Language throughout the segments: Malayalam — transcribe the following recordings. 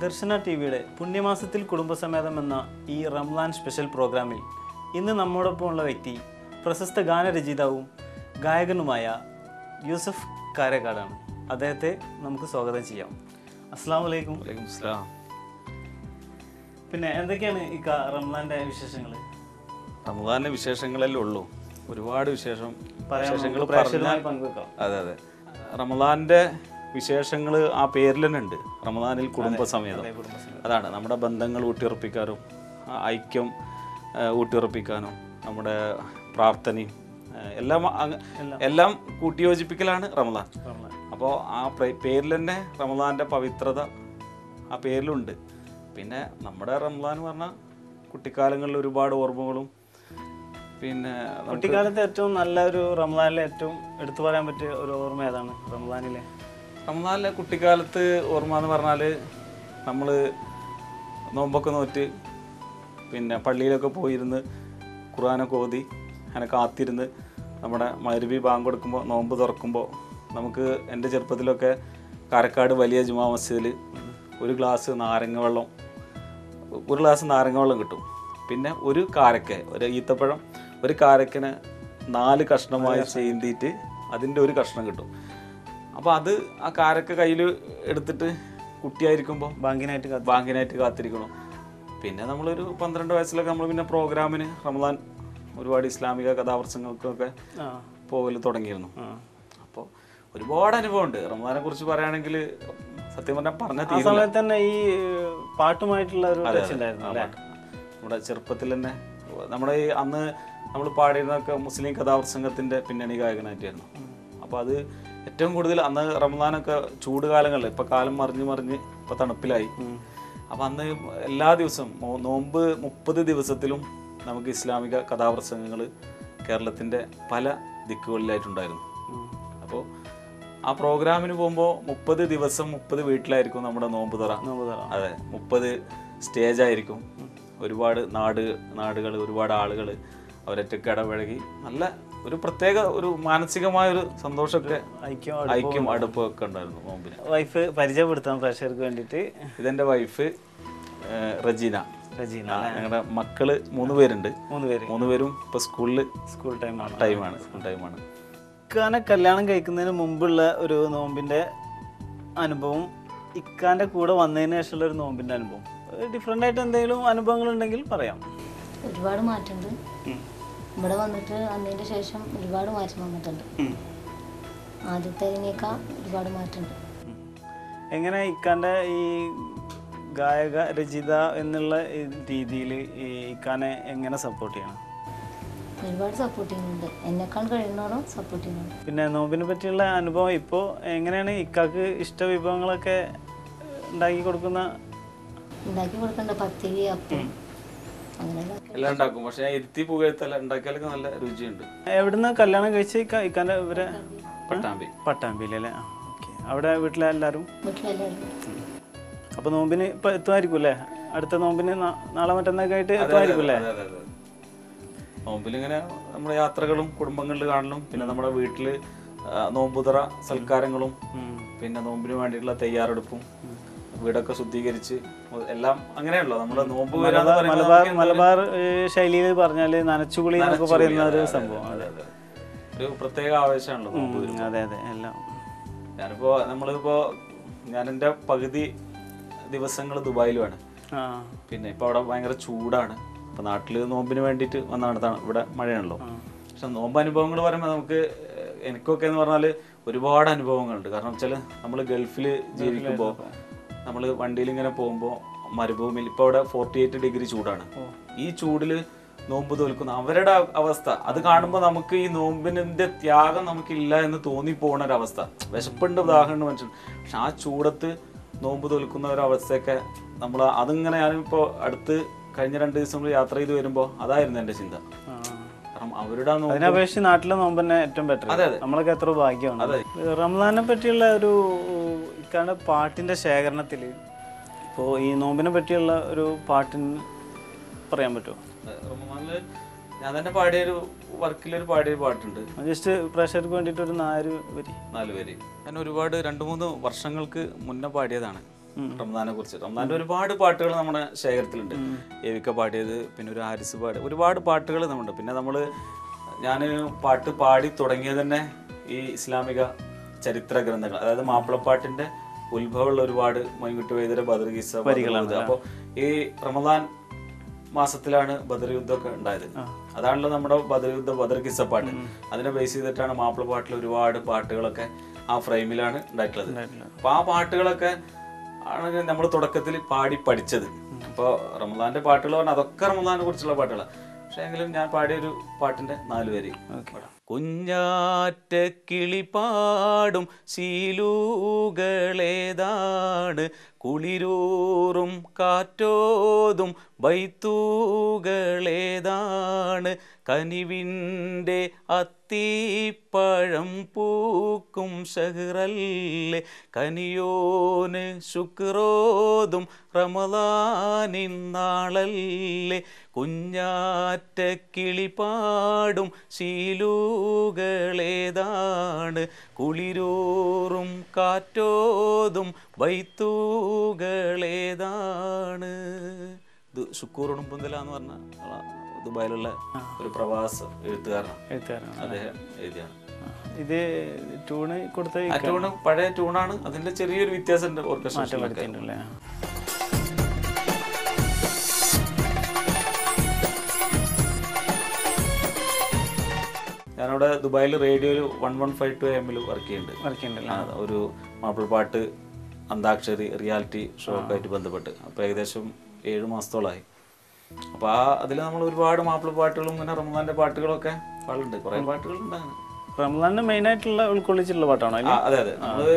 ദർശന ടി വിയുടെ പുണ്യമാസത്തിൽ കുടുംബസമേതം എന്ന ഈ റംലാൻ സ്പെഷ്യൽ പ്രോഗ്രാമിൽ ഇന്ന് നമ്മോടൊപ്പമുള്ള വ്യക്തി പ്രശസ്ത ഗാനരചയിതാവും ഗായകനുമായ യൂസഫ് കാരക്കാടാണ് അദ്ദേഹത്തെ നമുക്ക് സ്വാഗതം ചെയ്യാം അസ്സാം വലൈക്കും വലൈക്കും സ്ലാം പിന്നെ എന്തൊക്കെയാണ് ഈ ക- റംലാൻ്റെ വിശേഷങ്ങൾ റമദാനിലെ വിശേഷങ്ങളല്ലേ ഉള്ളൂ ഒരുപാട് വിശേഷം പറയാം വിശേഷങ്ങൾ നമുക്ക് പ്രേക്ഷകരുമായി പങ്കുവെക്കാം അതെ അതെ റമദാന്റെ വിശേഷങ്ങൾ ആ പേരിൽ തന്നെ ഉണ്ട് റമദാനിൽ കുടുംബസമേതം കുടുംബസമേതം. അതാണ് നമ്മുടെ ബന്ധങ്ങൾ ഊട്ടിയുറപ്പിക്കാനും ആ ഐക്യം ആ, ഊട്ടിയുറപ്പിക്കാനും നമ്മുടെ പ്രാർത്ഥനയും ആ, എല്ലാം അങ്ങ് എല്ലാം കൂട്ടിയോജിപ്പിക്കലാണ് റമദാൻ റംലാൻ അപ്പോൾ ആ പ്ര- പേരിൽ തന്നെ റമദാൻ്റെ പവിത്രത ആ പേരിലുണ്ട് പിന്നെ നമ്മുടെ റമദാൻ എന്ന് പറഞ്ഞാൽ കുട്ടിക്കാലങ്ങളിൽ ഒരുപാട് ഓർമ്മകളും പിന്നെ നമുക്ക് കുട്ടിക്കാലത്ത് ഏറ്റവും നല്ല ഒരു റംലാനിലെ ഏറ്റവും എടുത്തു പറയാൻ പറ്റിയ ഒരു ഓർമ്മ ഏതാണ് റംലാനിലെ റമദാനിലെ കുട്ടിക്കാലത്ത് ഓർമ്മ എന്ന് പറഞ്ഞാൽ നമ്മൾ നോമ്പൊക്കെ നോറ്റ് പിന്നെ പള്ളിയിലൊക്കെ പോയിരുന്ന് ഖുർആനൊക്കെ ഓതി അങ്ങനെ കാത്തിരുന്ന് നമ്മുടെ മരുവി ബാങ്ക് കൊടുക്കുമ്പോൾ നോമ്പ് തുറക്കുമ്പോൾ നമുക്ക് എൻ്റെ ചെറുപ്പത്തിലൊക്കെ കാരക്കാട് വലിയ ജുമാ മസ്ജിദിൽ ഒരു ഗ്ലാസ് നാരങ്ങ വെള്ളം ഒരു ഗ്ലാസ് നാരങ്ങ വെള്ളം കിട്ടും പിന്നെ ഒരു കാരക്ക ഒരു ഈത്തപ്പഴം ഒരു കാരക്കിന് നാല് കഷ്ണമായി ചെയ്തിട്ട് അതിൻ്റെ ഒരു കഷ്ണം കിട്ടും അപ്പോൾ അത് ആ കാരക്ക കയ്യിൽ എടുത്തിട്ട് കുട്ടിയായിരിക്കുമ്പോൾ ബാങ്കിനായിട്ട് കാത്ത് ബാങ്കിനായിട്ട് കാത്തിരിക്കണം പിന്നെ നമ്മളൊരു പന്ത്രണ്ട് വയസ്സിലൊക്കെ നമ്മൾ പിന്നെ പ്രോഗ്രാമിന് റമദാൻ ഒരുപാട് ഇസ്ലാമിക കഥാപ്രസംഗങ്ങൾക്കൊക്കെ ആ പോകൽ തുടങ്ങിയിരുന്നു ആ അപ്പോൾ ഒരുപാട് അനുഭവമുണ്ട് റമദാനെ കുറിച്ച് പറയുകയാണെങ്കിൽ സത്യം പറഞ്ഞാൽ പറഞ്ഞ ആ സമയത്ത് തന്നെ ഈ ഏഹ്, പാട്ടുമായിട്ടുള്ള ഒരു ടച്ച് ഉണ്ടായിരുന്നു അല്ലേ നമ്മുടെ ചെറുപ്പത്തിൽ തന്നെ നമ്മുടെ ഈ അന്ന് നമ്മൾ പാടിയിരുന്നൊക്കെ മുസ്ലിം കഥാപ്രസംഗത്തിന്റെ പിന്നണി ഗായകനായിട്ടായിരുന്നു അപ്പോൾ അത് ഏറ്റവും കൂടുതൽ അന്ന് റമദാനൊക്കെ ചൂട് കാലങ്ങളിൽ ഇപ്പൊ കാലം മറിഞ്ഞ് മറിഞ്ഞ് ഇപ്പൊ തണുപ്പിലായി അപ്പൊ അന്ന് എല്ലാ ദിവസവും മോ- നോമ്പ് മുപ്പത് ദിവസത്തിലും നമുക്ക് ഇസ്ലാമിക കഥാപ്രസംഗങ്ങൾ കേരളത്തിന്റെ പല ദിക്കുകളിലായിട്ടുണ്ടായിരുന്നു അപ്പോൾ ആ പ്രോഗ്രാമിന് പോകുമ്പോൾ മുപ്പത് ദിവസം മുപ്പത് വീട്ടിലായിരിക്കും നമ്മുടെ നോമ്പ് തുറ നോമ്പ് തുറ. അതെ മുപ്പത് സ്റ്റേജ് ആയിരിക്കും ഒരുപാട് നാട് നാടുകൾ ഒരുപാട് ആളുകൾ അവരൊറ്റക്ക് ഇടപഴകി നല്ല ഒരു പ്രത്യേക ഒരു മാനസികമായ ഒരു സന്തോഷമൊക്കെ ഐക്യം ഐക്യം അടുപ്പം ഒക്കെ ഉണ്ടായിരുന്നു നോമ്പിന് വൈഫ് പരിചയപ്പെടുത്താൻ പ്രേക്ഷകർക്ക് വേണ്ടിയിട്ട് ഇതെന്റെ വൈഫ് റജീന റജീന ആ, ഞങ്ങളുടെ മക്കള് മൂന്ന് പേരുണ്ട് മൂന്ന് പേര് മൂന്ന് പേരും ഇപ്പൊ സ്കൂളിൽ സ്കൂൾ ടൈമാണ് ടൈമാണ് സ്കൂൾ ടൈമാണ് ഇക്കാനെ കല്യാണം കഴിക്കുന്നതിന് മുമ്പുള്ള ഒരു നോമ്പിന്റെ അനുഭവം ഇക്കാന്റെ കൂടെ വന്നതിന് ശേഷമുള്ള ഒരു നോമ്പിന്റെ അനുഭവം ഡിഫറെൻ്റ് ആയിട്ട് എന്തെങ്കിലും അനുഭവങ്ങൾ ഉണ്ടെങ്കിൽ പറയാം ഒരുപാട് മാറ്റമുണ്ട് ഉം. ഇവിടെ വന്നിട്ട് വന്നതിന് ശേഷം ഒരുപാട് മാറ്റം വന്നിട്ടുണ്ട് ഉം. ആദ്യത്തേതിനേക്കാൾ ഒരുപാട് മാറ്റമുണ്ട് ഉം. എങ്ങനെ ഇക്കാന്റെ ഈ ഗായക രചിത എന്നുള്ള രീതിയിൽ ഈ ഇക്കാനെ എങ്ങനെ സപ്പോർട്ട് ചെയ്യണം ഒരുപാട് സപ്പോർട്ട് ചെയ്യുന്നുണ്ട് എന്നെക്കാൾ കഴിയുന്നോടും സപ്പോർട്ട് ചെയ്യുന്നുണ്ട് പിന്നെ നോമ്പിനെ പറ്റിയുള്ള അനുഭവം ഇപ്പോൾ എങ്ങനെയാണ് ഇക്കാക്ക് ഇഷ്ട വിഭവങ്ങളൊക്കെ ഉണ്ടാക്കി കൊടുക്കുന്ന ഉണ്ടാക്കി കൊടുക്കേണ്ട പത്തിരി അപ്പം അങ്ങനെയുള്ള എല്ലാം ഉണ്ടാക്കും പക്ഷെ ഞാൻ ഇരുത്തി പുകഴ്ത്തല്ല ഉണ്ടാക്കിയാലൊക്കെ നല്ല രുചിയുണ്ട് എവിടുന്ന് കല്യാണം കഴിച്ച് ഇക്ക ഇക്കാന്റെ ഇവരെ പട്ടാമ്പി പട്ടാമ്പിയിലല്ലേ ആ ഓക്കെ അവിടെ വീട്ടിലെ എല്ലാവരും വീട്ടിലെല്ലാവരും അപ്പോൾ നോമ്പിന് ഇപ്പോൾ എത്തുമായിരിക്കും അല്ലേ അടുത്ത നോമ്പിന് നാ- നാളെ മറ്റന്നൊക്കെ ആയിട്ട് എത്തുമായിരിക്കും അല്ലേ അതെ, അതെ, അതെ. നോമ്പിലിങ്ങനെ നമ്മുടെ യാത്രകളും കുടുംബങ്ങളിൽ കാണലും പിന്നെ നമ്മുടെ വീട്ടില് ആ, നോമ്പുതറ സൽക്കാരങ്ങളും പിന്നെ നോമ്പിന് വേണ്ടിയിട്ടുള്ള തയ്യാറെടുപ്പും വീടൊക്കെ ശുദ്ധീകരിച്ച് എല്ലാം അങ്ങനെയല്ലോ നമ്മുടെ നോമ്പ് വരാന്ന് പറയുന്നത് മലബാർ നമുക്ക് മലബാർ ശൈലിയിൽ പറഞ്ഞാൽ നനച്ചുകുളി എന്നൊക്കെ പറയുന്ന ഒരു സംഭവം അതെ, അതെ. ഒരു പ്രത്യേക ആവേശമാണല്ലോ നോമ്പ് ഉം, അതെ അതെ എല്ലാം ഞാനിപ്പോ നമ്മളിപ്പോ ഞാൻ എൻ്റെ പകുതി ദിവസങ്ങൾ ദുബായിലുമാണ് ആ പിന്നെ ഇപ്പൊ അവിടെ ഭയങ്കര ചൂടാണ് ഇപ്പൊ നാട്ടില് നോമ്പിന് വേണ്ടിയിട്ട് വന്നതാണ് ത- ഇവിടെ മഴയാണല്ലോ പക്ഷെ നോമ്പ് അനുഭവങ്ങൾ പറയുമ്പോൾ നമുക്ക് ഏഹ്, എനിക്കൊക്കെ എന്ന് പറഞ്ഞാല് ഒരുപാട് അനുഭവങ്ങളുണ്ട് കാരണം വെച്ചാൽ നമ്മൾ ഗൾഫിൽ ജീവിക്കുമ്പോൾ നമ്മൾ വണ്ടിയിൽ ഇങ്ങനെ പോകുമ്പോൾ മരുഭൂമിയിൽ ഇപ്പൊ അവിടെ ഫോർട്ടി എയ്റ്റ് ഡിഗ്രി ചൂടാണ് ഈ ചൂടില് നോമ്പ് തോൽക്കുന്ന അവരുടെ അവ- അവസ്ഥ അത് കാണുമ്പോൾ നമുക്ക് ഈ നോമ്പിന്റെ ത്യാഗം നമുക്കില്ല എന്ന് തോന്നി പോകുന്ന ഒരു അവസ്ഥ വിശപ്പുണ്ട് ദാഹമുണ്ട് മനുഷ്യൻ പക്ഷെ ആ ചൂടത്ത് നോമ്പ് തോൽക്കുന്ന ഒരു അവസ്ഥയൊക്കെ നമ്മൾ അതിങ്ങനെ ഞാനിപ്പോ അടുത്ത് കഴിഞ്ഞ രണ്ട് ദിവസം കൂടി യാത്ര ചെയ്ത് വരുമ്പോൾ അതായിരുന്നു എൻ്റെ ചിന്ത ആ. കാരണം അവരുടെ ആ നോമ്പ് അതിനപേക്ഷിച്ച് നാട്ടിലെ നോമ്പ് തന്നെ ഏറ്റവും ബെറ്റർ അതെ, അതെ. നമ്മളൊക്കെ എത്ര ഭാഗ്യമാണ് റംസാനെ പറ്റിയുള്ള ഒരു ഇക്കാണ്ട് പാട്ടിന്റെ ശേഖരണത്തിൽ ഇപ്പോൾ ഈ നോമ്പിനെ പറ്റിയുള്ള ഒരു പാട്ടിന് പറയാൻ പറ്റുമോ റമദാനില് ഞാൻ തന്നെ പാടിയൊരു വർക്കിലൊരു പാടിയൊരു പാട്ടുണ്ട് ജസ്റ്റ് പ്രേക്ഷകർക്ക് വേണ്ടിയിട്ട് ഒരു നാല് വരി നാല് പേര് ഞാൻ ഒരുപാട് രണ്ട് മൂന്ന് വർഷങ്ങൾക്ക് മുന്നേ പാടിയതാണ് റംസാനെ കുറിച്ച് റംസാന്റെ ഒരുപാട് പാട്ടുകൾ നമ്മുടെ ശേഖരത്തിലുണ്ട് എവിക്ക പാടിയത് പിന്നെ ഒരു ഹാരിസ് പാടി ഒരുപാട് പാട്ടുകൾ നമ്മുടെ പിന്നെ നമ്മൾ ഞാൻ പാട്ട് പാടി തുടങ്ങിയത് തന്നെ ഈ ഇസ്ലാമിക ചരിത്ര ഗ്രന്ഥങ്ങൾ അതായത് മാപ്പിളപ്പാട്ടിന്റെ ഉത്ഭവമുള്ള ഒരുപാട് മൈൻകുട്ടി വൈദ്യര ബദർഗീസ അപ്പോൾ ഈ റമദാൻ മാസത്തിലാണ് ബദർ യുദ്ധമൊക്കെ ഉണ്ടായത് അതാണല്ലോ നമ്മുടെ ബദർ യുദ്ധ ബദർ കിസ്സ പാട്ട് അതിനെ ബേസ് ചെയ്തിട്ടാണ് മാപ്പിള പാട്ടിൽ ഒരുപാട് പാട്ടുകളൊക്കെ ആ ഫ്രെയിമിലാണ് ഉണ്ടായിട്ടുള്ളത് അപ്പൊ ആ പാട്ടുകളൊക്കെ ആണ് നമ്മൾ തുടക്കത്തിൽ പാടി പഠിച്ചത് അപ്പോൾ റമദാന്റെ പാട്ടുകൾ പറഞ്ഞാൽ അതൊക്കെ റമദാനെ കുറിച്ചുള്ള പാട്ടുകളാണ് പക്ഷെ എങ്കിലും ഞാൻ പാടിയ ഒരു പാട്ടിന്റെ നാല് വരി പാടാം. കുഞ്ഞാറ്റ കിളിപ്പാടും ശീലൂകളേതാണ് കുളിരൂറും കാറ്റോതും ബൈത്തൂകളേതാണ് കനിവിൻ്റെ അത്തിപ്പഴം പൂക്കും ഷഹ്റല്ലേ കനിയോന് ശുക്രോതും റമദാനിൻ നാളല്ലേ കുഞ്ഞാറ്റ കിളിപ്പാടും ശീലൂകളേതാണ് കുളിരൂറും കാറ്റോതും ബൈത്തൂകളേതാണ് ഇത് ഷുക്കൂർ ഉടുമ്പന്തല എന്ന് പറഞ്ഞ ആളാ. ദുബായിലുള്ള ഒരു പ്രവാസ എഴുത്തുകാരനാണ് എഴുത്തുകാരനാണ് അദ്ദേഹം എഴുതിയാണ് ഇത് ട്യൂണ് കൊടുത്ത ആ ട്യൂണ് പഴയ ട്യൂണാണ് അതിന്റെ ചെറിയൊരു വ്യത്യാസമുണ്ട് ഓർക്കസ്ട്രേഷനിലൊക്കെ വരുത്തിയിട്ടുണ്ടല്ലേ ഞാനവിടെ ദുബായിൽ റേഡിയോയിൽ വൺ വൺ ഫൈവ് ടു എമ്മിൽ വർക്ക് ചെയ്യുന്നുണ്ട് വർക്ക് ചെയ്യുന്നുണ്ടല്ലേ ആ, ഒരു മാപ്പിളപ്പാട്ട് അന്താക്ഷരി റിയാലിറ്റി ഷോ ഒക്കെ ആയിട്ട് ബന്ധപ്പെട്ട് അപ്പോൾ ഏകദേശം ഏഴ് മാസത്തോളമായി അപ്പോൾ ആ അതിൽ നമ്മൾ ഒരുപാട് മാപ്പിള പാട്ടുകളും ഇങ്ങനെ റമദാന്റെ പാട്ടുകളൊക്കെ പാടുന്നുണ്ട് കുറേ പാട്ടുകളുണ്ട് അങ്ങനെ റംസാനിന് മെയിൻ ആയിട്ടുള്ള ഉൾക്കൊള്ളിച്ചിട്ടുള്ള പാട്ടാണോ ആ, അതെ അതെ നമ്മള്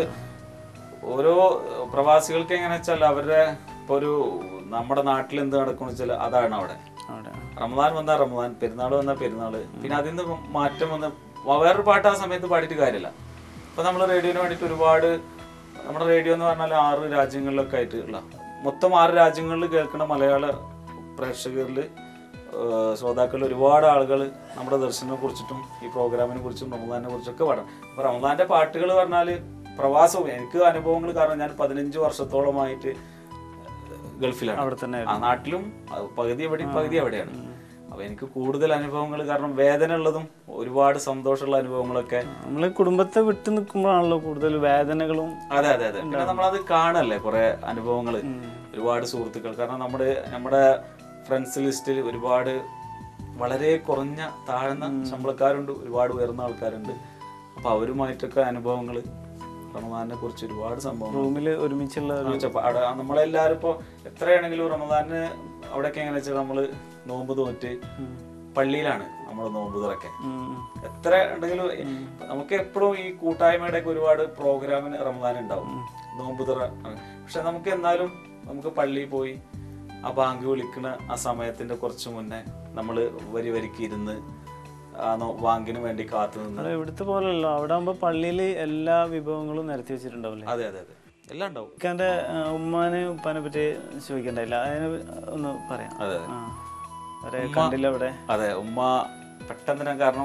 ഓരോ പ്രവാസികൾക്ക് എങ്ങനെ വെച്ചാൽ അവരുടെ ഇപ്പൊ ഒരു നമ്മുടെ നാട്ടിൽ എന്ത് നടക്കുന്നു വെച്ചാൽ അതാണ് അവിടെ അവിടെ റമദാൻ വന്നാൽ റമദാൻ പെരുന്നാൾ വന്നാൽ പെരുന്നാൾ പിന്നെ അതിൽ നിന്ന് മാറ്റം വന്ന് വേറൊരു പാട്ട് ആ സമയത്ത് പാടിയിട്ട് കാര്യമില്ല ഇപ്പൊ നമ്മൾ റേഡിയോന് വേണ്ടിയിട്ട് ഒരുപാട് നമ്മുടെ റേഡിയോ എന്ന് പറഞ്ഞാൽ ആറ് രാജ്യങ്ങളിലൊക്കെ ആയിട്ട് ഉള്ള മൊത്തം ആറ് രാജ്യങ്ങളിൽ കേൾക്കുന്ന മലയാള പ്രേക്ഷകരിൽ ശ്രോതാക്കളിൽ ഒരുപാട് ആളുകൾ നമ്മുടെ ദർശനത്തെ കുറിച്ചിട്ടും ഈ പ്രോഗ്രാമിനെ കുറിച്ചും റമദാനെ കുറിച്ചൊക്കെ പാടാം അപ്പൊ റമദാന്റെ പാട്ടുകൾ പറഞ്ഞാൽ പ്രവാസവും എനിക്ക് അനുഭവങ്ങൾ കാരണം ഞാൻ പതിനഞ്ച് വർഷത്തോളമായിട്ട് ഗൾഫിലാണ് അവിടെ തന്നെ ആ നാട്ടിലും അത് പകുതി എവിടെയും പകുതി എവിടെയാണ് അപ്പൊ എനിക്ക് കൂടുതൽ അനുഭവങ്ങൾ കാരണം വേദന ഉള്ളതും ഒരുപാട് സന്തോഷമുള്ള അനുഭവങ്ങളൊക്കെ നമ്മള് കുടുംബത്തെ വിട്ടു നിൽക്കുമ്പോഴാണല്ലോ കൂടുതൽ വേദനകളും അതെ അതെ അതെ പിന്നെ നമ്മളത് കാണല്ലേ കുറെ അനുഭവങ്ങൾ ഒരുപാട് സുഹൃത്തുക്കൾ കാരണം നമ്മുടെ നമ്മുടെ ഫ്രണ്ട്സ് ലിസ്റ്റിൽ ഒരുപാട് വളരെ കുറഞ്ഞ താഴ്ന്ന ശമ്പളക്കാരുണ്ട് ഒരുപാട് ഉയർന്ന ആൾക്കാരുണ്ട് അപ്പൊ അവരുമായിട്ടൊക്കെ അനുഭവങ്ങൾ റമദാനെ കുറിച്ച് ഒരുപാട് സംഭവങ്ങൾ റൂമില് ഒരുമിച്ചുള്ള ആ, ചപ്പ- അവിടെ നമ്മളെല്ലാരും ഇപ്പൊ എത്രയാണെങ്കിലും റമദാന് അവിടെയൊക്കെ എങ്ങനെ വെച്ചാൽ നമ്മള് നോമ്പ് തോറ്റ് പള്ളിയിലാണ് നമ്മൾ നോമ്പ് തുറക്കെ ഉം. എത്ര ഉണ്ടെങ്കിലും നമുക്ക് എപ്പോഴും ഈ കൂട്ടായ്മയുടെ ഒക്കെ ഒരുപാട് പ്രോഗ്രാമിന് റമദാൻ ഉണ്ടാവും നോമ്പ് തുറ പക്ഷെ നമുക്ക് എന്നാലും നമുക്ക് പള്ളിയിൽ പോയി ആ ബാങ്ക് വിളിക്കുന്ന ആ സമയത്തിന്റെ കുറച്ച് മുന്നേ നമ്മൾ വരി വരിക്ക് ഇരുന്ന് ആ നോ- ബാങ്കിന് വേണ്ടി കാത്തു നിന്ന് അവിടെ ഇവിടുത്തെ പോലല്ലോ അവിടെ ആകുമ്പോ പള്ളിയില് എല്ലാ വിഭവങ്ങളും നിരത്തി വെച്ചിട്ടുണ്ടാവില്ലേ അതെ അതെ അതെ എല്ലാം ഉണ്ടാവും ഇക്കാന്റെ ഉമ്മാനെ ഉപ്പാനെ പറ്റി ചോദിക്കണ്ടായില്ല അതിനെ ഒന്ന് പറയാം അതെ ആ അവരെ കണ്ടില്ല അവിടെ അതെ ഉമ്മ പെട്ടെന്ന് ഞാൻ കാരണം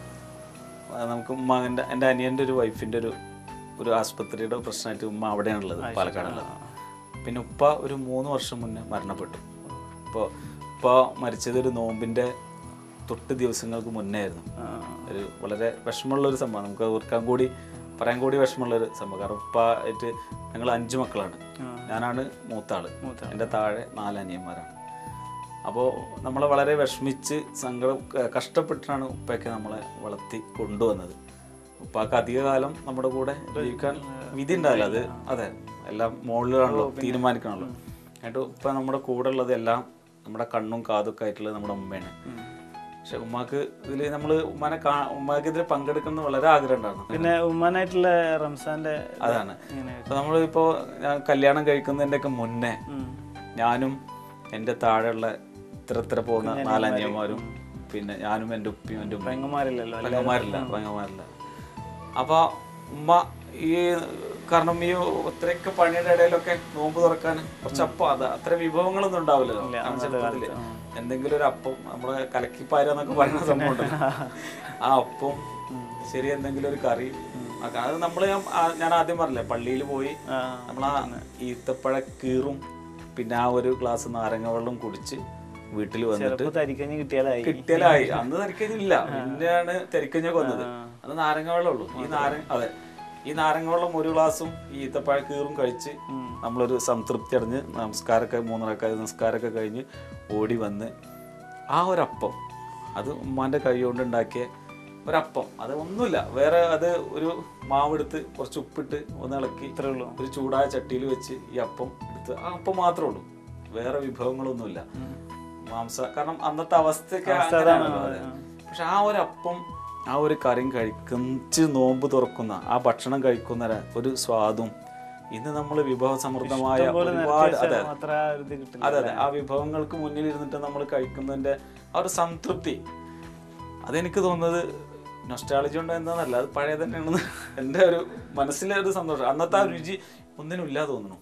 ആ, നമുക്ക് ഉമ്മ എൻ്റെ എൻ്റെ അനിയൻ്റെ ഒരു വൈഫിൻ്റെ ഒരു ഒരു ആസ്പത്രിയുടെ പ്രശ്നമായിട്ട് ഉമ്മ അവിടെയാണുള്ളത് പാലക്കാടുള്ളത് പിന്നെ ഉപ്പ ഒരു മൂന്ന് വർഷം മുന്നേ മരണപ്പെട്ടു അപ്പോൾ ഉപ്പ മരിച്ചത് ഒരു നോമ്പിൻ്റെ തൊട്ട് ദിവസങ്ങൾക്ക് മുന്നേ ആയിരുന്നു ആ, ഒരു വളരെ വിഷമമുള്ള ഒരു സംഭവം നമുക്ക് ഓർക്കാൻ കൂടി പറയാൻ കൂടി വിഷമമുള്ള ഒരു സംഭവം കാരണം ഉപ്പ ആയിട്ട് ഞങ്ങൾ അഞ്ച് മക്കളാണ് ഞാനാണ് മൂത്താള് എൻ്റെ താഴെ നാല് അനിയന്മാരാണ് അപ്പോൾ നമ്മളെ വളരെ വിഷമിച്ച് സങ്കടം ക- കഷ്ടപ്പെട്ടിട്ടാണ് ഉപ്പയൊക്കെ നമ്മളെ വളർത്തി കൊണ്ടുവന്നത് ഉപ്പാക്ക് അധിക കാലം നമ്മുടെ കൂടെ ജീവിക്കാൻ വിധി ഉണ്ടാവില്ല അത് അതെ എല്ലാം മുകളിലാണല്ലോ തീരുമാനിക്കണമല്ലോ എന്നിട്ട് ഉപ്പ നമ്മുടെ കൂടെ ഉള്ളത് എല്ലാം നമ്മുടെ കണ്ണും കാതൊക്കെ ആയിട്ടുള്ളത് നമ്മുടെ ഉമ്മയാണ് പക്ഷെ ഉമ്മാക്ക് ഇതിൽ നമ്മൾ ഉമ്മാനെ കാ ഉമ്മാക്ക് ഇതിൽ പങ്കെടുക്കുന്ന വളരെ ആഗ്രഹം ഉണ്ടായിരുന്നു പിന്നെ ഉമ്മാനായിട്ടുള്ള റംസാന്റെ അതാണ് ഇങ്ങനെ ഇപ്പൊ നമ്മളിപ്പോ ഞാൻ കല്യാണം കഴിക്കുന്നതിന്റെ ഒക്കെ മുന്നേ ഞാനും എൻ്റെ താഴെയുള്ള ഇത്ര ഇത്ര പോകുന്ന നാലനിയന്മാരും പിന്നെ ഞാനും എൻ്റെ ഉപ്പയും എൻ്റെ ഉമ്മയും പെങ്ങന്മാരില്ലല്ലോ പെങ്ങന്മാരില്ല പെങ്ങന്മാരില്ല അപ്പൊ ഉമ്മ ഈ കാരണം ഈ ഇത്രയൊക്കെ പണിയുടെ ഇടയിലൊക്കെ നോമ്പ് തുറക്കാൻ കുറച്ച് അപ്പം അത് അത്ര വിഭവങ്ങളൊന്നും ഉണ്ടാവില്ലല്ലോ കാരണം ചെറുപ്പത്തില് എന്തെങ്കിലും ഒരു അപ്പം നമ്മള് കലക്കിപ്പാര എന്നൊക്കെ പറയുന്ന സംഭവം ഉണ്ടല്ലോ ആ അപ്പം ശരി എന്തെങ്കിലും ഒരു കറി ഒക്കെ. അത് നമ്മൾ ഞാൻ ആദ്യം പറഞ്ഞില്ലേ പള്ളിയിൽ പോയി ആ നമ്മൾ ആ ഈത്തപ്പഴ കീറും പിന്നെ ആ ഒരു ഗ്ലാസ് നാരങ്ങ വെള്ളം കുടിച്ച് വീട്ടിൽ വന്നിട്ട് ചിലപ്പോ തരിക്കഞ്ഞ് കിട്ടിയാലായി കിട്ടിയാലായി അന്ന് തരിക്കഞ്ഞില്ല പിന്നെയാണ് തരിക്കഞ്ഞൊക്കെ വന്നത് അന്ന് നാരങ്ങ വെള്ളം ഉള്ളൂ ഈ നാരങ്ങ അതെ ഈ നാരങ്ങ വെള്ളം ഒരു ഗ്ലാസും ഈ ഈത്തപ്പഴ കീറും കഴിച്ച് നമ്മളൊരു സംതൃപ്തി അടഞ്ഞ് നമസ്കാരമൊക്കെ മൂന്നരക്ക നമസ്കാരമൊക്കെ കഴിഞ്ഞ് ഓടി വന്ന് ആ ഒരപ്പം അത് ഉമ്മാന്റെ കൈ കൊണ്ട് ഉണ്ടാക്കിയ ഒരപ്പം അത് ഒന്നുമില്ല വേറെ അത് ഒരു മാവെടുത്ത് കുറച്ച് ഉപ്പിട്ട് ഒന്ന് ഇളക്കി ഇത്രേ ഉള്ളൂ ഒരു ചൂടായ ചട്ടിയിൽ വെച്ച് ഈ അപ്പം എടുത്ത് ആ അപ്പം മാത്രമേ ഉള്ളൂ വേറെ വിഭവങ്ങളൊന്നുമില്ല മാംസ കാരണം അന്നത്തെ അവസ്ഥയൊക്കെ അങ്ങനെയാണല്ലോ അത്. പക്ഷെ ആ ഒരു അപ്പം ആ ഒരു കറിയും കഴിക്കുന്നച്ച് നോമ്പ് തുറക്കുന്ന ആ ഭക്ഷണം കഴിക്കുന്ന ര- ഒരു സ്വാദും ഇന്ന് നമ്മൾ വിഭവ സമൃദ്ധമായ ഒരുപാട് അതെ അത്ര ഒരു ഇത് കിട്ടില്ല അതെ അതെ ആ വിഭവങ്ങൾക്ക് മുന്നിൽ ഇരുന്നിട്ട് നമ്മൾ കഴിക്കുന്നതിന്റെ ആ ഒരു സംതൃപ്തി അതെനിക്ക് തോന്നുന്നത് നൊസ്റ്റാളജി ഉണ്ടോ എന്താന്നല്ല അത് പഴയ തന്നെയാണെന്ന് എൻ്റെ ഒരു മനസ്സിലെ ഒരു സന്തോഷം അന്നത്തെ ആ രുചി ഒന്നിനും ഇല്ല തോന്നുന്നു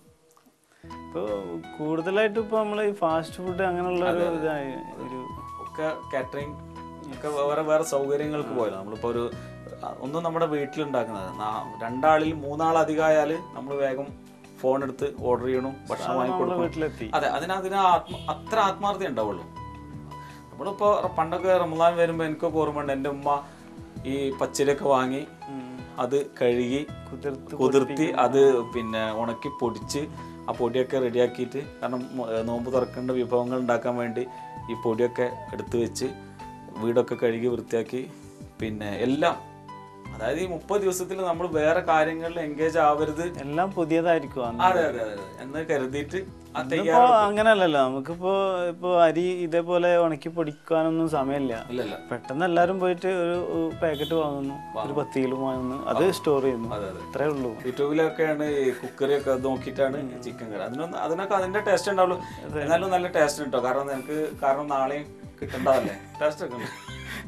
ഇപ്പൊ കൂടുതലായിട്ട് ഇപ്പൊ നമ്മള് ഈ ഫാസ്റ്റ് ഫുഡ് അങ്ങനെയുള്ള ഒരു ഇതായി ഒരു ഒക്കെ കാറ്ററിംഗ് ഒക്കെ വേറെ വേറെ സൗകര്യങ്ങൾക്ക് പോയത് നമ്മളിപ്പോ ഒരു അഹ് ഒന്നും നമ്മുടെ വീട്ടിലുണ്ടാക്കുന്നത് നാ- രണ്ടാളിൽ മൂന്നാൾ അധികമായാൽ നമ്മൾ വേഗം ഫോൺ എടുത്ത് ഓർഡർ ചെയ്യണം ഭക്ഷണം വാങ്ങി നമ്മള് കൊടുക്കണം വീട്ടിലെത്തി അതെ അതിന് അതിന് ആത്മ അത്ര ആത്മാർത്ഥത ഉണ്ടാവുള്ളൂ നമ്മളിപ്പോ പണ്ടൊക്കെ റമദാൻ വരുമ്പോ എനിക്കൊക്കെ ഓർമ്മയുണ്ട് എൻ്റെ ഉമ്മ ഈ പച്ചരിയൊക്കെ വാങ്ങി അത് കഴുകി കുതിർത്ത് കുതിർത്തി അത് പിന്നെ ഉണക്കി പൊടിച്ച് ആ പൊടിയൊക്കെ റെഡിയാക്കിയിട്ട് കാരണം മ- ഏ, നോമ്പ് തുറക്കേണ്ട വിഭവങ്ങൾ ഉണ്ടാക്കാൻ വേണ്ടി ഈ പൊടിയൊക്കെ എടുത്തു വെച്ച് വീടൊക്കെ കഴുകി വൃത്തിയാക്കി പിന്നെ എല്ലാം അതായത് ഈ മുപ്പത് ദിവസത്തിൽ നമ്മൾ വേറെ കാര്യങ്ങളിൽ എൻഗേജ് ആവരുത് എല്ലാം പുതിയതായിരിക്കും അന്ന്. അതെ അതെ അതെ എന്ന് കരുതിയിട്ട് ആ ഇന്നിപ്പോ തയ്യാറെടുപ്പ് അങ്ങനല്ലല്ലോ നമുക്കിപ്പോ ഇപ്പൊ അരി ഇതേപോലെ ഉണക്കി പൊടിക്കാനൊന്നും സമയമില്ല ഇല്ലല്ല പെട്ടെന്ന് എല്ലാരും പോയിട്ട് ഒരു പാക്കറ്റ് വാങ്ങുന്നു ഒരു പത്ത് കിലോ വാങ്ങുന്നു അത് സ്റ്റോർ ചെയ്യുന്നു അതെ അതെ അത്രേ ഉള്ളൂ യൂട്യൂബിലൊക്കെയാണ് ഈ കുക്കറി ഒക്കെ നോക്കിയിട്ടാണ് ചിക്കൻ കറി അതിനൊന്നും അതിനൊക്കെ അതിന്റെ ടേസ്റ്റ് ഉണ്ടാവുള്ളൂ എന്നാലും നല്ല ടേസ്റ്റ് കിട്ടോ കാരണം നിനക്ക് കാരണം നാളെയും കിട്ടണ്ടതല്ലേ ടേസ്റ്റ് ഒക്കെ ഉണ്ട്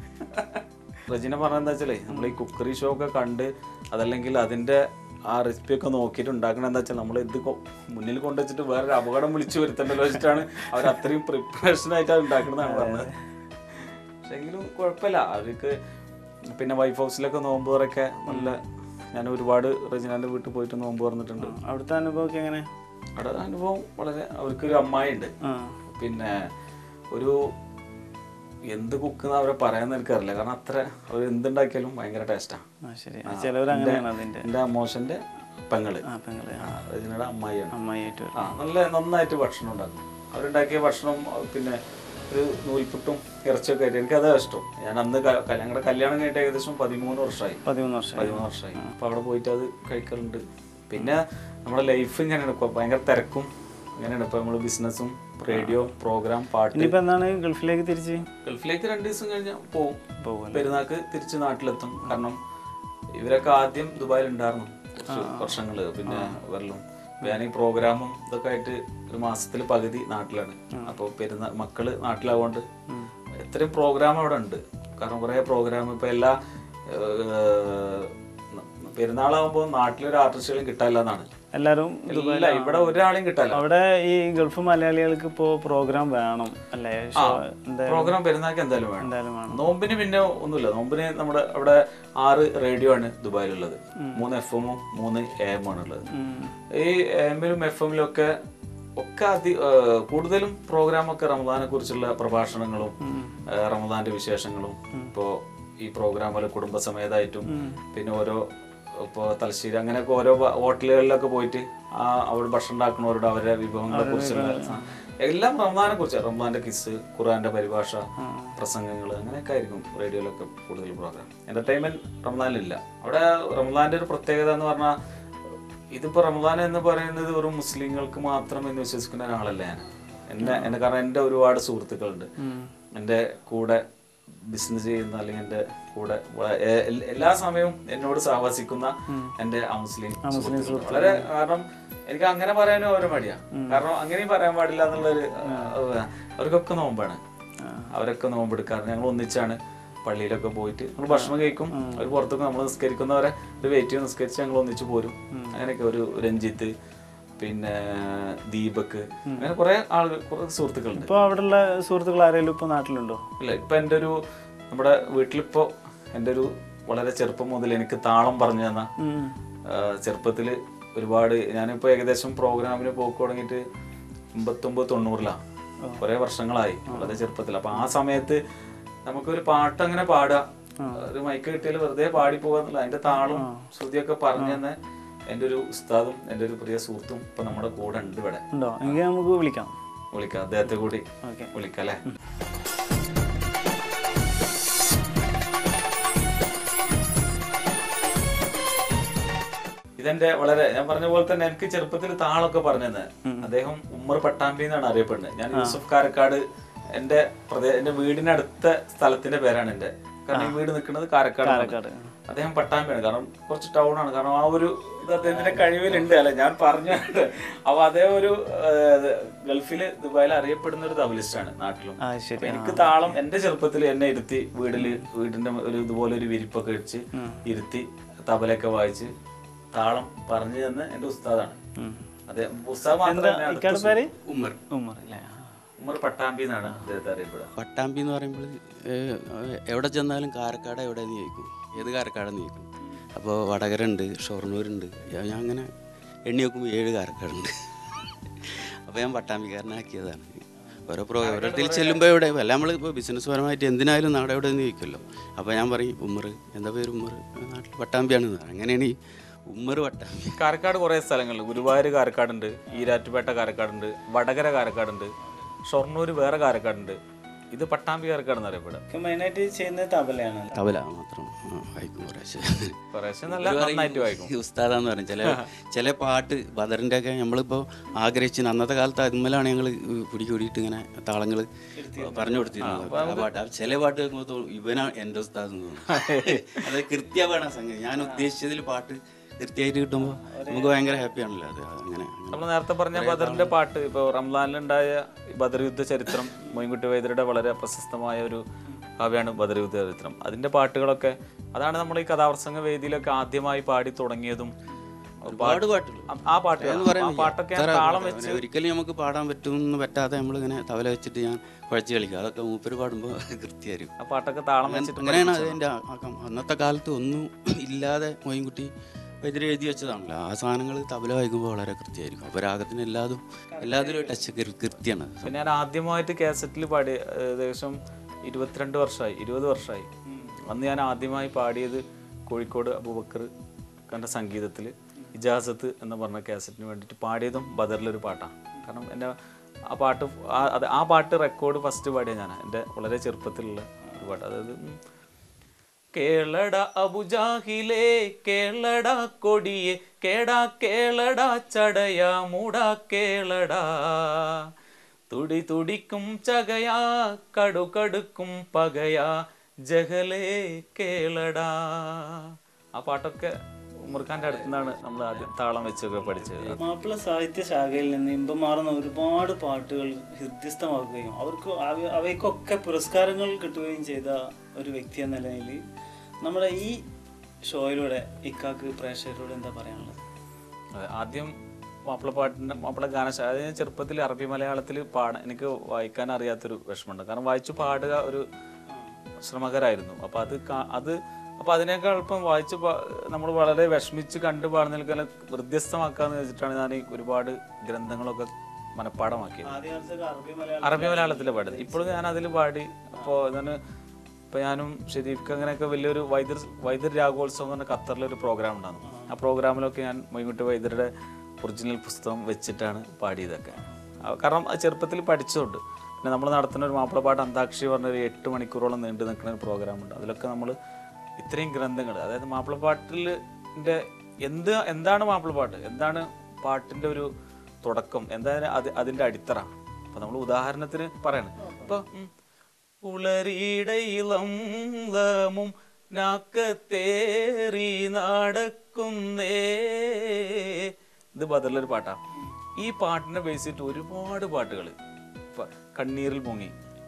റജിന പറഞ്ഞെന്താ വെച്ചാലേ നമ്മൾ ഈ കുക്കറി ഷോ ഒക്കെ കണ്ട് അതല്ലെങ്കിൽ അതിന്റെ ആ റെസിപ്പി ഒക്കെ നോക്കിയിട്ട് ഉണ്ടാക്കണ എന്താ വെച്ചാൽ നമ്മൾ ഇത് കൊ- മുന്നിൽ കൊണ്ടുവച്ചിട്ട് വേറൊരു അപകടം വിളിച്ചു വരുത്തണ്ടല്ലോ വെച്ചിട്ടാണ് അവർ അത്രയും പ്രിപ്പറേഷൻ ആയിട്ടാണ് ഉണ്ടാക്കണമെന്നാണ് പറഞ്ഞത് പക്ഷെ എങ്കിലും കുഴപ്പമില്ല അവർക്ക് പിന്നെ വൈഫ് ഹൗസിലൊക്കെ നോമ്പ് തുറക്കെ നല്ല ഞാൻ ഒരുപാട് റജിനാന്റെ വീട്ടിൽ പോയിട്ട് നോമ്പ് തുറന്നിട്ടുണ്ട് അവിടുത്തെ അനുഭവമൊക്കെ എങ്ങനെ അവിടെ അനുഭവം വളരെ അവർക്കൊരു അമ്മായി ഉണ്ട് ആ പിന്നെ ഒരു എന്ത് കുക്കുന്ന അവരെ പറയാന്ന് എനിക്കറിയില്ല കാരണം അത്ര അവർ എന്തുണ്ടാക്കിയാലും ഭയങ്കര ടേസ്റ്റാണ് ആ ശരി ചിലവർ അങ്ങനെയാണ് അതിന്റെ എൻ്റെ അമ്മോശന്റെ പെങ്ങള് ആ പെങ്ങളെ ആ, റജിനയുടെ അമ്മായിയാണ് അമ്മായിട്ട് വരും ആ നല്ല നന്നായിട്ട് ഭക്ഷണം ഉണ്ടാക്കും അവരുണ്ടാക്കിയ ഭക്ഷണം അഹ് പിന്നെ ഒരു നൂൽപുട്ടും ഇറച്ചിയൊക്കെ ആയിട്ട് എനിക്കതാ ഇഷ്ടം ഞാൻ അന്ന് ക- ക- ഞങ്ങളുടെ കല്യാണം കഴിഞ്ഞിട്ട് ഏകദേശം പതിമൂന്ന് വർഷമായി പതിമൂന്ന് വർഷം പതിമൂന്ന് വർഷമായി അപ്പോൾ അവിടെ പോയിട്ട് അത് കഴിക്കലുണ്ട് പിന്നെ നമ്മുടെ ലൈഫ് ഇങ്ങനെയാണ് ഇപ്പോൾ ഭയങ്കര തിരക്കും ഇങ്ങനെയാണ് ഇപ്പോൾ നമ്മൾ ബിസിനസ്സും റേഡിയോ പ്രോഗ്രാം പാട്ട് ഇനിയിപ്പോ എന്താണ് ഗൾഫിലേക്ക് തിരിച്ച് ഗൾഫിലേക്ക് രണ്ട് ദിവസം കഴിഞ്ഞാൽ പോവും പോകും പെരുന്നാൾക്ക് തിരിച്ച് നാട്ടിലെത്തും കാരണം ഇവരൊക്കെ ആദ്യം ദുബായിൽ ഉണ്ടായിരുന്നു കുറച്ച് വർഷങ്ങള് പിന്നെ വരലും ഞാൻ ഈ പ്രോഗ്രാമും ഇതൊക്കെ ആയിട്ട് ഒരു മാസത്തിൽ പകുതി നാട്ടിലാണ് അപ്പോൾ പെരുന്നാൾ മക്കള് നാട്ടിലാവുകൊണ്ട് എത്രയും പ്രോഗ്രാം അവിടെ ഉണ്ട് കാരണം കുറേ പ്രോഗ്രാം ഇപ്പൊ എല്ലാ ഏഹ്, പെരുന്നാളാകുമ്പോൾ നാട്ടിലൊരു ആർട്ടിസ്റ്റുകളും കിട്ടാനില്ല എന്നാണ് എല്ലാരും ഇല്ല ഇവിടെ ഒരാളെയും കിട്ടാനില്ല അവിടെ ഈ ഗൾഫ് മലയാളികൾക്ക് ഇപ്പോ പ്രോഗ്രാം വേണം അല്ലേ ഷോ എന്താ പ്രോഗ്രാം പെരുന്നാൾക്ക് എന്തായാലും വേണം എന്തായാലും വേണം നോമ്പിന് പിന്നെ ഒന്നുമില്ല നോമ്പിന് നമ്മുടെ അവിടെ ആറ് റേഡിയോ ആണ് ദുബായിലുള്ളത് മൂന്ന് എഫ് എമ്മും മൂന്ന് എ എം ആണ് ഉള്ളത് ഉം. ഈ എ എമ്മിലും എഫ് എമ്മിലും ഒക്കെ ഒക്കെ അതി ആ, കൂടുതലും പ്രോഗ്രാം ഒക്കെ റമദാനെ കുറിച്ചുള്ള പ്രഭാഷണങ്ങളും ആ, റമദാന്റെ വിശേഷങ്ങളും ഇപ്പോ ഈ പ്രോഗ്രാമുകൾ കുടുംബസമേതമായിട്ടും പിന്നെ ഓരോ ഇപ്പോൾ തലശ്ശേരി അങ്ങനെയൊക്കെ ഓരോ ബ- ഹോട്ടലുകളിലൊക്കെ പോയിട്ട് ആ അവിടെ ഭക്ഷണം ഉണ്ടാക്കുന്നവരോട് അവരുടെ വിഭവങ്ങളെ കുറിച്ചുള്ള ആ, എല്ലാം റമദാനെ കുറിച്ച് റമദാന്റെ കിസ് ഖുറാന്റെ പരിഭാഷ പ്രസംഗങ്ങൾ അങ്ങനെയൊക്കെ ആയിരിക്കും റേഡിയോയിലൊക്കെ കൂടുതൽ പ്രോഗ്രാം എന്റർടൈൻമെന്റ് റമദാനിലില്ല അവിടെ റമദാന്റെ ഒരു പ്രത്യേകത എന്ന് പറഞ്ഞാൽ ഇതിപ്പോ റമദാൻ എന്ന് പറയുന്നത് വെറും മുസ്ലിങ്ങൾക്ക് മാത്രം എന്ന് വിശ്വസിക്കുന്ന ഒരാളല്ല ഞാൻ എന്നെ എന്നെ കാരണം എൻ്റെ ഒരുപാട് സുഹൃത്തുക്കളുണ്ട് എൻ്റെ കൂടെ ബിസിനസ് ചെയ്യുന്ന അല്ലെങ്കിൽ എൻ്റെ കൂടെ വ- എ- എൽ- എല്ലാ സമയവും എന്നോട് സഹവസിക്കുന്ന എൻ്റെ അമുസ്ലിം സുഹൃത്തുക്കളുണ്ട്. വളരെ കാരണം എനിക്ക് അങ്ങനെ പറയാനും അവരെ മടിയാ കാരണം അങ്ങനെയും പറയാൻ പാടില്ല എന്നുള്ളൊരു ആ, അവർക്കൊക്കെ നോമ്പാണ് അവരൊക്കെ നോമ്പെടുക്കാറ് ഞങ്ങൾ ഒന്നിച്ചാണ് പള്ളിയിലൊക്കെ പോയിട്ട് നമ്മൾ ഭക്ഷണം കഴിക്കും അവർ പുറത്തൊക്കെ നമ്മൾ നിസ്കരിക്കുന്നവരെ ഒരു വെയിറ്റ് ചെയ്ത് നിസ്കരിച്ച് ഞങ്ങൾ ഒന്നിച്ച് പോരും അങ്ങനെയൊക്കെ ഒരു രഞ്ജിത്ത് പിന്നെ ദീപക് അങ്ങനെ കുറെ ആളുകൾ കുറെ സുഹൃത്തുക്കളുണ്ട് ഇപ്പൊ അവിടെയുള്ള സുഹൃത്തുക്കൾ ആരെങ്കിലും ഇപ്പൊ നാട്ടിലുണ്ടോ ഇല്ല ഇപ്പൊ എൻ്റെ ഒരു നമ്മുടെ വീട്ടിലിപ്പോ എൻ്റെ ഒരു വളരെ ചെറുപ്പം മുതൽ എനിക്ക് താളം പറഞ്ഞു തന്ന ചെറുപ്പത്തിൽ ഒരുപാട് ഞാനിപ്പോൾ ഏകദേശം പ്രോഗ്രാമിന് പോക്ക് തുടങ്ങിയിട്ട് എൺപത്തൊമ്പത് തൊണ്ണൂറിലാണ് കുറേ വർഷങ്ങളായി വളരെ ചെറുപ്പത്തിൽ അപ്പൊ ആ സമയത്ത് നമുക്കൊരു പാട്ട് അങ്ങനെ പാടുക ഒരു മൈക്ക് കിട്ടിയാൽ വെറുതെ പാടി പോകാന്നുള്ള അതിന്റെ താളും ശ്രുതിയൊക്കെ പറഞ്ഞു തന്നെ എൻ്റെ ഒരു ഉസ്താദും എൻ്റെ ഒരു പ്രിയ സുഹൃത്തും ഇപ്പൊ നമ്മുടെ കൂടെ ഉണ്ട് ഇവിടെ ഉണ്ടോ എങ്കിൽ നമുക്ക് വിളിക്കാം വിളിക്കാം അദ്ദേഹത്തെ കൂടി ഓക്കെ വിളിക്കാം അല്ലേ ഇതെന്റെ വളരെ ഞാൻ പറഞ്ഞ പോലെ തന്നെ എനിക്ക് ചെറുപ്പത്തിൽ താളൊക്കെ പറഞ്ഞത് അദ്ദേഹം ഉമ്മർ പട്ടാമ്പി എന്നാണ് അറിയപ്പെടുന്നത് ഞാൻ യൂസഫ് കാരക്കാട് എന്റെ പ്രദേ- എന്റെ വീടിനടുത്ത സ്ഥലത്തിന്റെ പേരാണ് എന്റെ കാരണം ഈ വീട് നിൽക്കുന്നത് കാരക്കാട് കാരക്കാട്. അദ്ദേഹം പട്ടാമ്പിയാണ് കാരണം കുറച്ച് ടൗൺ ആണ് കാരണം ആ ഒരു ഇത് അദ്ദേഹത്തിന്റെ കഴിവിലുണ്ട് അല്ലെ ഞാൻ പറഞ്ഞുണ്ട് അപ്പൊ അതേ ഒരു ഏഹ്, ഗൾഫില് ദുബായിൽ അറിയപ്പെടുന്ന ഒരു തബലിസ്റ്റാണ് നാട്ടിലും ആ ശരി അപ്പൊ എനിക്ക് താളം എന്റെ ചെറുപ്പത്തിൽ എന്നെ ഇരുത്തി വീട്ടില് വീടിന്റെ ഒരു ഇതുപോലെ ഒരു വിരിപ്പൊക്കെ വെച്ച് ഇരുത്തി തബലയൊക്കെ വായിച്ച് താളം പറഞ്ഞു തന്ന് എന്റെ ഉസ്താദാണ് അതെ ഉസ്താദ് മാത്രമല്ല ഇക്കാട് പേര് ഉമ്മർ ഉമ്മർ അല്ലേ ഉമർ പട്ടാമ്പി എന്നാണ് അദ്ദേഹത്തെ അറിയപ്പെടുക പട്ടാമ്പി എന്ന് പറയുമ്പോൾ എവിടെ ചെന്നാലും കാരക്കാട് എവിടെയെന്ന് ചോദിക്കും ഏത് കാരക്കാടെന്ന് ചോദിക്കും അപ്പോൾ വടകര ഉണ്ട് ഷൊർണൂരുണ്ട് ഞാൻ ഞാൻ അങ്ങനെ എണ്ണി നോക്കുമ്പോൾ ഏഴ് കാരക്കാടുണ്ട് അപ്പോൾ ഞാൻ പട്ടാമ്പിക്കാരനാക്കിയതാണ് ഓരോ പ്രോ ഓരോരുത്തർ ചെല്ലുമ്പോൾ എവിടെ അല്ല നമ്മളിപ്പോൾ ബിസിനസ് പരമായിട്ട് എന്തിനായാലും നാടെ എവിടെ നിന്ന് ചോദിക്കുമല്ലോ അപ്പോൾ ഞാൻ പറയും ഉമ്മർ എന്താ പേര് ഉമ്മർ നാട്ടിൽ പട്ടാമ്പിയാണ് അങ്ങനെയാണ് ഈ ഉമ്മർ പട്ടാമ്പി കാരക്കാട് കുറേ സ്ഥലങ്ങളുണ്ട് ഗുരുവായൂർ കാരക്കാടുണ്ട് ഈരാറ്റുപേട്ട കാരക്കാടുണ്ട് വടകര കാരക്കാടുണ്ട് ഷൊർണൂർ വേറെ കാരക്കാടുണ്ട് ഇത് പട്ടാമ്പി കാരക്കാട് എന്നറിയപ്പെടുക മെയിനായിട്ട് ചെയ്യുന്നത് തബലയാണ് തബല മാത്രം ആ, വായിക്കും കുറേശ്ശെ കുറേശ്ശെ നല്ല നന്നായിട്ട് വായിക്കും ഈ ഉസ്താദാന്ന് പറയും ചില ചില പാട്ട് ബദറിൻ്റെ ഒക്കെ നമ്മളിപ്പോൾ ആഗ്രഹിച്ച് അന്നത്തെ കാലത്ത് അതുമ്മലാണ് ഞങ്ങൾ പിടി കൂടിയിട്ട് ഇങ്ങനെ താളങ്ങൾ പറഞ്ഞു കൊടുത്തിരുന്നത് ആ പാട്ട് ആ ചില പാട്ട് കേൾക്കുമ്പോൾ തോന്നും ഇവനാ എൻ്റെ ഉസ്താദ് എന്ന് തോന്നും അത് കൃത്യമാണ് ആ സംഗതി ഞാൻ ഉദ്ദേശിച്ചതിൽ പാട്ട് കൃത്യമായിട്ട് കിട്ടുമ്പോൾ നമുക്ക് ഭയങ്കര ഹാപ്പിയാണല്ലോ അത് അങ്ങനെ അങ്ങനെ നമ്മൾ നേരത്തെ പറഞ്ഞ ബദറിന്റെ പാട്ട് ഇപ്പോൾ റംലാനിലുണ്ടായ ഈ ബദർ യുദ്ധ ചരിത്രം മൊയ്ൻകുട്ടി വൈദ്യരുടെ വളരെ പ്രശസ്തമായ ഒരു കാവ്യാണ് ബദർ യുദ്ധ ചരിത്രം അതിന്റെ പാട്ടുകളൊക്കെ അതാണ് നമ്മൾ ഈ കഥാപ്രസംഗ വേദിയിലൊക്കെ ആദ്യമായി പാടി തുടങ്ങിയതും ഒരുപാട് പാട്ടുകൾ ആ- ആ പാട്ട് എന്ന് പറയാൻ ആ വയ്യ. പാട്ടൊക്കെ ഞാൻ എത്ര താളം പാട്ട് വെച്ച് അങ്ങനെ ഒരിക്കലും നമുക്ക് പാടാൻ പറ്റുമെന്ന് പറ്റാതെ നമ്മളിങ്ങനെ തവല വെച്ചിട്ട് ഞാൻ കുഴച്ച് കളിക്കുക അതൊക്കെ മൂപ്പര് പാടുമ്പോൾ കൃത്യമായിരിക്കും ആ പാട്ടൊക്കെ താളം വെച്ചിട്ട് അങ്ങനെയാണ് അതിൻ്റെ ആക്കം അന്നത്തെ കാലത്ത് ഒന്നും ഇല്ലാതെ മോയിൻകുട്ടി എതിരെ എഴുതി വെച്ചതാണല്ലോ ആ സാധനങ്ങൾ തബല വായിക്കുമ്പോൾ വളരെ കൃത്യമായിരിക്കും അപ്പോൾ രാഗത്തിന് എല്ലാതും എല്ലാത്തിലും ഒരു ടച്ച് കൃത്യമാണ് പിന്നെ ഞാൻ ആദ്യമായിട്ട് കാസറ്റിൽ പാടി ഏകദേശം ഇരുപത്തിരണ്ട് വർഷമായി ഇരുപത് വർഷമായി അന്ന് ഞാൻ ആദ്യമായി പാടിയത് കോഴിക്കോട് അബൂബക്കർ കണ്ട സംഗീതത്തിൽ ഇജാസത്ത് എന്ന് പറഞ്ഞ കാസറ്റിന് വേണ്ടിയിട്ട് പാടിയതും ബദറിലൊരു പാട്ടാണ് കാരണം എൻ്റെ ആ പാട്ട് ആ- അത് ആ പാട്ട് റെക്കോർഡ് ഫസ്റ്റ് പാടിയ ഞാനാണ് എൻ്റെ വളരെ ചെറുപ്പത്തിലുള്ള ഒരു പാട്ട് അതായത് ഉം, കേളട അബുജാഹിലേ കേളട കൊടിയെ കേടാ കേളട ചടയാ മൂടാ കേളട തുടി തുടിക്കും ചകയാ കടുകടുക്കും പകയാ ജഹലേ കേളടാ ആ പാട്ടൊക്കെ ഉമർഖാന്റെ അടുത്ത് നിന്നാണ് നമ്മൾ ആദ്യം താളം വെച്ചൊക്കെ പഠിച്ചത് മാപ്പിള സാഹിത്യ ശാഖയിൽ നിന്ന് ഇമ്പം മാറുന്ന ഒരുപാട് പാട്ടുകൾ ഹൃദ്യസ്ഥമാക്കുകയും അവർക്ക് അവ- അവയ്ക്കൊക്കെ പുരസ്കാരങ്ങൾ കിട്ടുകയും ചെയ്ത ഒരു വ്യക്തി എന്ന നിലയിൽ നമ്മുടെ ഈ ഷോയിലൂടെ ഇക്കാക്ക് പ്രേക്ഷകരോട് എന്താ പറയാനുള്ളത് അതെ, ആദ്യം മാപ്പിളപ്പാട്ടിൻ്റെ മാപ്പിള ഗാനശാല അത് ഞാൻ ചെറുപ്പത്തിൽ അറബി മലയാളത്തിൽ പാടാൻ എനിക്ക് വായിക്കാൻ അറിയാത്തൊരു വിഷമമുണ്ട് കാരണം വായിച്ചു പാടുക ഒരു ശ്രമകരായിരുന്നു അപ്പോൾ അത് കാ- അത് അപ്പോൾ അതിനേക്കാൾ എളുപ്പം വായിച്ച് നമ്മൾ വളരെ വിഷമിച്ച് കണ്ടു പാടുന്നതിനേക്കാൾ ഹൃദ്യസ്ഥമാക്കാന്ന് വെച്ചിട്ടാണ് ഞാൻ ഈ ഒരുപാട് ഗ്രന്ഥങ്ങളൊക്കെ മനഃപ്പാടമാക്കിയത് ആദ്യകാലത്തൊക്കെ അറബി മലയാളം അറബി മലയാളത്തിൽ പാടുന്നത് ഇപ്പോഴും ഞാൻ അതിൽ പാടി അപ്പോൾ ഞാൻ ഇപ്പോൾ ഞാനും ഷെരീഫ്ക്ക് അങ്ങനെയൊക്കെ വലിയൊരു വൈദ്യർ വൈദ്യർ രാഘോത്സവം എന്ന് പറഞ്ഞ ഖത്തറിലൊരു പ്രോഗ്രാം ഉണ്ടായിരുന്നു ആ പ്രോഗ്രാമിലൊക്കെ ഞാൻ മൊയ്മുട്ടി വൈദ്യരുടെ ഒറിജിനൽ പുസ്തകം വെച്ചിട്ടാണ് പാടിയതൊക്കെ ആ, കാരണം അത് ചെറുപ്പത്തിൽ പഠിച്ചതുകൊണ്ട് പിന്നെ നമ്മൾ നടത്തുന്ന ഒരു മാപ്പിളപ്പാട്ട് അന്താക്ഷരി പറഞ്ഞ ഒരു എട്ട് മണിക്കൂറോളം നീണ്ടു നിൽക്കുന്ന ഒരു പ്രോഗ്രാം ഉണ്ട് അതിലൊക്കെ നമ്മൾ ഇത്രയും ഗ്രന്ഥങ്ങൾ അതായത് മാപ്പിളപ്പാട്ടിൽ എന്ത് എന്താണ് മാപ്പിളപ്പാട്ട് എന്താണ് പാട്ടിൻ്റെ ഒരു തുടക്കം എന്താണ് അത് അതിൻ്റെ അടിത്തറ അപ്പൊ നമ്മൾ ഉദാഹരണത്തിന് പറയണം അപ്പൊ ഉം, ഉളറിയിടയിലം നാക്കത്തേറി നടക്കുന്നേ ഇത് ബദറിലൊരു പാട്ടാ ഈ പാട്ടിനെ ബേസ് ചെയ്തിട്ട് ഒരുപാട് പാട്ടുകൾ കണ്ണീരിൽ മുങ്ങി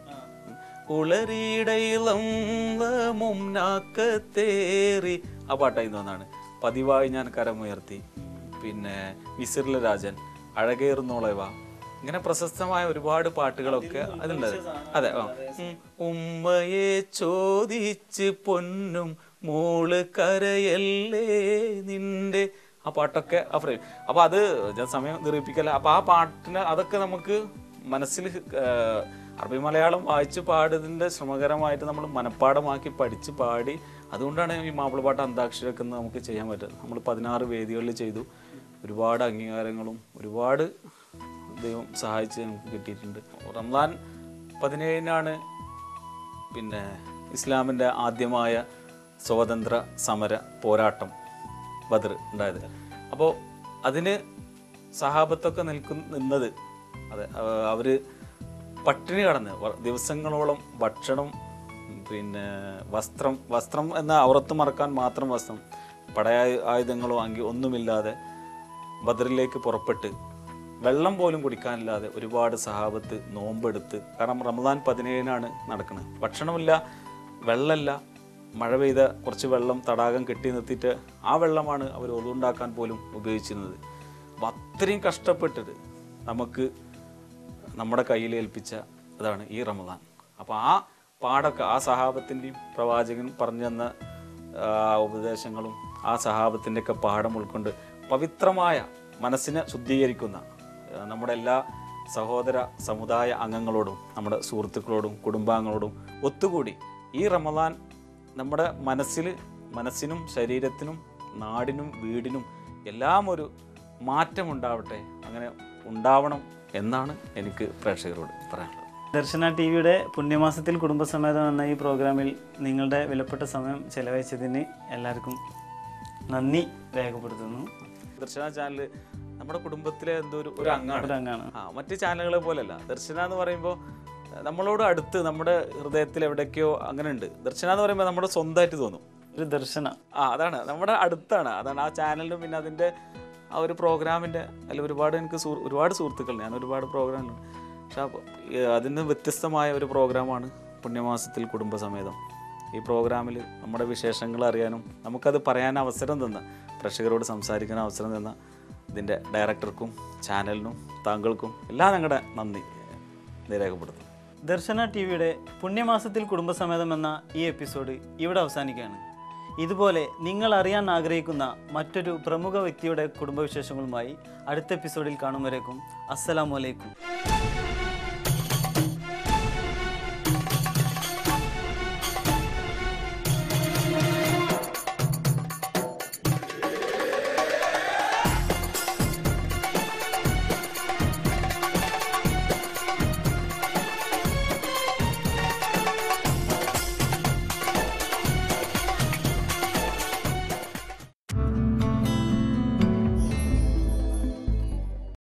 ഉളറിയിടയിലും നാക്കത്തേറി ആ പാട്ടായി തോന്നാണ് പതിവായി ഞാൻ കരമുയർത്തി പിന്നെ മിസിറിലെ രാജൻ അഴകേറുന്നോളവ ഇങ്ങനെ പ്രശസ്തമായ ഒരുപാട് പാട്ടുകളൊക്കെ അതിലുണ്ട് അതെ ആ. ഉം. ഉമ്മയെ ചോദിച്ച് പൊന്നും മോള് കരയല്ലേ നിന്റെ ആ പാട്ടൊക്കെ ആ ഫ്രെയിം അപ്പോൾ അത് ഞാൻ സമയം നിറൂപിക്കല്ല അപ്പോൾ ആ പാട്ടിന് അതൊക്കെ നമുക്ക് മനസ്സിൽ ഏഹ്, അറബി മലയാളം വായിച്ച് പാടുന്നതിൻ്റെ ശ്രമകരമായിട്ട് നമ്മൾ മനഃപ്പാടമാക്കി പഠിച്ച് പാടി അതുകൊണ്ടാണ് ഈ മാപ്പിളപ്പാട്ട് അന്താക്ഷരമൊക്കെ ഇന്ന് നമുക്ക് ചെയ്യാൻ പറ്റുന്നത് നമ്മൾ പതിനാറ് വേദികളിൽ ചെയ്തു ഒരുപാട് അംഗീകാരങ്ങളും ഒരുപാട് ദൈവം സഹായിച്ച് നമുക്ക് കിട്ടിയിട്ടുണ്ട് റംസാൻ പതിനേഴിനാണ് പിന്നെ ഇസ്ലാമിൻ്റെ ആദ്യമായ സ്വാതന്ത്ര്യ സമര പോരാട്ടം ബദർ ഉണ്ടായത് അപ്പോൾ അതിന് സഹാബത്തൊക്കെ നിൽക്കുന്ന നിന്നത് അതെ അവർ പട്ടിണി കടന്ന് വ- ദിവസങ്ങളോളം ഭക്ഷണം പിന്നെ വസ്ത്രം വസ്ത്രം എന്ന ഔറത്ത് മറക്കാൻ മാത്രം വസ്ത്രം പടയ ആയുധങ്ങളോ അങ്കി ഒന്നുമില്ലാതെ ബദറിലേക്ക് പുറപ്പെട്ട് വെള്ളം പോലും കുടിക്കാനില്ലാതെ ഒരുപാട് സഹാബത്ത് നോമ്പെടുത്ത് കാരണം റമദാൻ പതിനേഴിനാണ് നടക്കുന്നത് ഭക്ഷണമില്ല വെള്ളമില്ല മഴ പെയ്ത കുറച്ച് വെള്ളം തടാകം കെട്ടി നിർത്തിയിട്ട് ആ വെള്ളമാണ് അവർ ഒതുണ്ടാക്കാൻ പോലും ഉപയോഗിച്ചിരുന്നത് അപ്പം അത്രയും കഷ്ടപ്പെട്ടിട്ട് നമുക്ക് നമ്മുടെ കയ്യിൽ ഏൽപ്പിച്ച ഇതാണ് ഈ റമദാൻ അപ്പോൾ ആ പാടൊക്കെ ആ സഹാബത്തിൻ്റെയും പ്രവാചകൻ പറഞ്ഞു തന്ന ആ, ഉപദേശങ്ങളും ആ സഹാബത്തിൻ്റെ ഒക്കെ പാഠം ഉൾക്കൊണ്ട് പവിത്രമായ മനസ്സിനെ ശുദ്ധീകരിക്കുന്ന ആ, നമ്മുടെ എല്ലാ സഹോദര സമുദായ അംഗങ്ങളോടും നമ്മുടെ സുഹൃത്തുക്കളോടും കുടുംബാംഗങ്ങളോടും ഒത്തുകൂടി ഈ റമദാൻ നമ്മുടെ മനസ്സിൽ മനസ്സിനും ശരീരത്തിനും നാടിനും വീടിനും എല്ലാം ഒരു മാറ്റമുണ്ടാവട്ടെ അങ്ങനെ ഉണ്ടാവണം എന്നാണ് എനിക്ക് പ്രേക്ഷകരോട് പറയാനുള്ളത് ദർശന ടി വിയുടെ പുണ്യമാസത്തിൽ കുടുംബസമേതം എന്ന ഈ പ്രോഗ്രാമിൽ നിങ്ങളുടെ വിലപ്പെട്ട സമയം ചെലവഴിച്ചതിന് എല്ലാവർക്കും നന്ദി രേഖപ്പെടുത്തുന്നു ദർശന ചാനൽ നമ്മുടെ കുടുംബത്തിലെ എന്തോ ഒരു ഒരു അംഗമാണ് ഒരു അംഗമാണ് ആ മറ്റ് ചാനലുകളെ പോലെയല്ല ദർശന എന്ന് പറയുമ്പോൾ നമ്മളോട് അടുത്ത് നമ്മുടെ ഹൃദയത്തിൽ എവിടേക്കോ അങ്ങനെ ഉണ്ട് ദർശന എന്ന് പറയുമ്പോൾ നമ്മുടെ സ്വന്തമായിട്ട് തോന്നും ഒരു ദർശന ആ അതാണ് നമ്മുടെ അടുത്താണ് അതാണ് ആ ചാനലിനും പിന്നെ അതിൻ്റെ ആ ഒരു പ്രോഗ്രാമിൻ്റെ അതിൽ ഒരുപാട് എനിക്ക് സുഹൃ ഒരുപാട് സുഹൃത്തുക്കൾ ഞാൻ ഒരുപാട് പ്രോഗ്രാമുണ്ട് പക്ഷെ അപ്പോൾ അതിന് വ്യത്യസ്തമായ ഒരു പ്രോഗ്രാമാണ് പുണ്യമാസത്തിൽ കുടുംബസമേതം ഈ പ്രോഗ്രാമിൽ നമ്മുടെ വിശേഷങ്ങൾ അറിയാനും നമുക്കത് പറയാൻ അവസരം തന്ന പ്രേക്ഷകരോട് സംസാരിക്കാൻ അവസരം തന്ന ഇതിൻ്റെ ഡയറക്ടർക്കും ചാനലിനും താങ്കൾക്കും എല്ലാം ഞങ്ങളുടെ നന്ദി രേഖപ്പെടുത്തുന്നു ദർശന ടി വിയുടെ പുണ്യമാസത്തിൽ കുടുംബസമേതം എന്ന ഈ എപ്പിസോഡ് ഇവിടെ അവസാനിക്കുകയാണ് ഇതുപോലെ നിങ്ങൾ അറിയാൻ ആഗ്രഹിക്കുന്ന മറ്റൊരു പ്രമുഖ വ്യക്തിയുടെ കുടുംബവിശേഷങ്ങളുമായി അടുത്ത എപ്പിസോഡിൽ കാണും വരേക്കും അസ്സലാമലൈക്കും